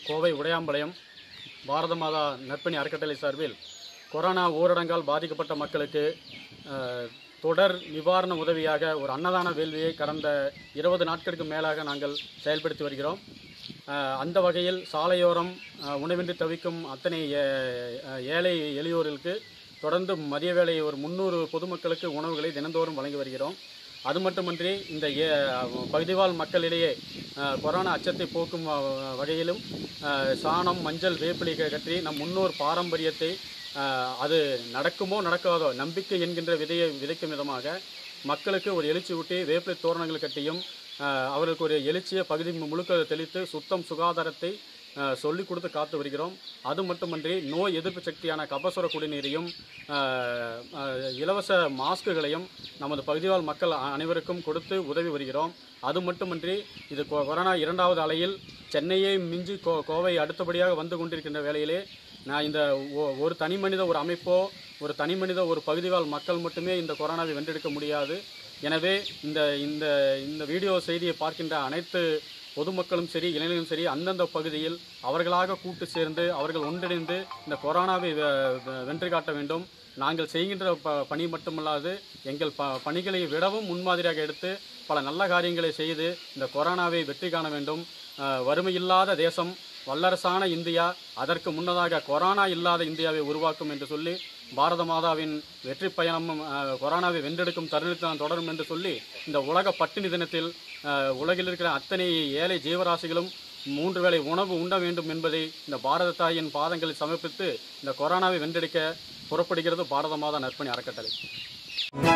கோவை உடையாம்பாளையம் பாரத மாதா நற்பணி அறக்கட்டளை சார்பில் கொரோனா ஊரடங்கால் பாதிக்கப்பட்ட மக்களுக்கு அஹ், தொடர் நிவாரண உதவியாக ஒரு அன்னதான வேள்வியை கடந்த இருபது நாட்களுக்கு மேலாக நாங்கள் செயல்படுத்தி வருகிறோம் அஹ், அந்த வகையில் சாலையோரம் அஹ், உணவின்றி தவிக்கும் அத்தனை ஏ- அஹ், ஏழை எளியோர்களுக்கு தொடர்ந்து மதிய வேளை ஒரு முந்நூறு பொதுமக்களுக்கு உணவுகளை தினந்தோறும் வழங்கி வருகிறோம் அது மட்டுமன்றி இந்த ஏ- பகுதிவாழ் மக்களிடையே அஹ், கொரோனா அச்சத்தை போக்கும் வ- வகையிலும் அஹ், சாணம் மஞ்சள் வேப்பிலை கற்றி நம் முன்னோர் பாரம்பரியத்தை அஹ், அது நடக்குமோ நடக்காதோ நம்பிக்கை என்கின்ற விதையை விதைக்கும் விதமாக மக்களுக்கு ஒரு எழுச்சி ஊட்டி வேப்பிலை தோரணங்கள் கட்டியும் அஹ், அவர்களுக்கு ஒரு எழுச்சியை பகுதி மு- முழுக்க தெளித்து சுத்தம் சுகாதாரத்தை அஹ், சொல்லிக் கொடுத்து காத்து வருகிறோம் அது மட்டுமன்றி நோய் எதிர்ப்பு சக்தியான கபசுர குடிநீரையும் அஹ், அஹ், இலவச மாஸ்க்குகளையும் நமது பகுதிவாழ் மக்கள் அ- அனைவருக்கும் கொடுத்து உதவி வருகிறோம் அது மட்டுமன்றி இது கொ- கொரோனா இரண்டாவது அலையில் சென்னையை மிஞ்சி கோ கோவை அடுத்தபடியாக வந்து கொண்டிருக்கின்ற வேளையிலே நான் இந்த ஒ- ஒரு தனி மனித ஒரு அமைப்போ ஒரு தனி மனித ஒரு பகுதிவாழ் மக்கள் மட்டுமே இந்த கொரோனாவை வென்றெடுக்க முடியாது எனவே இந்த இந்த இந்த வீடியோ செய்தியை பார்க்கின்ற அனைத்து பொதுமக்களும் சரி இளைஞர்களும் சரி அந்தந்த பகுதியில் அவர்களாக கூட்டு சேர்ந்து அவர்கள் ஒன்றிணைந்து இந்த கொரோனாவை வெ- வெ- வென்று காட்ட வேண்டும் நாங்கள் செய்கின்ற ப பணி மட்டுமல்லாது எங்கள் ப பணிகளை விடவும் முன்மாதிரியாக எடுத்து பல நல்ல காரியங்களை செய்து இந்த கொரோனாவை வெற்றி காண வேண்டும் அஹ், வறுமையில்லாத தேசம் வல்லரசான இந்தியா அதற்கு முன்னதாக கொரோனா இல்லாத இந்தியாவை உருவாக்கும் என்று சொல்லி பாரத மாதாவின் வெற்றி பயணம் அஹ், கொரோனாவை வென்றெடுக்கும் தருணத்தில் தான் தொடரும் என்று சொல்லி இந்த உலக பட்டினி தினத்தில் அஹ், உலகில் இருக்கிற அத்தனை ஏழை ஜீவராசிகளும் மூன்று வேளை உணவு உண்ண வேண்டும் என்பதை இந்த பாரத தாயின் பாதங்களில் சமர்ப்பித்து இந்த கொரோனாவை வென்றெடுக்க புறப்படுகிறது பாரத மாதா நற்பணி அறக்கட்டளை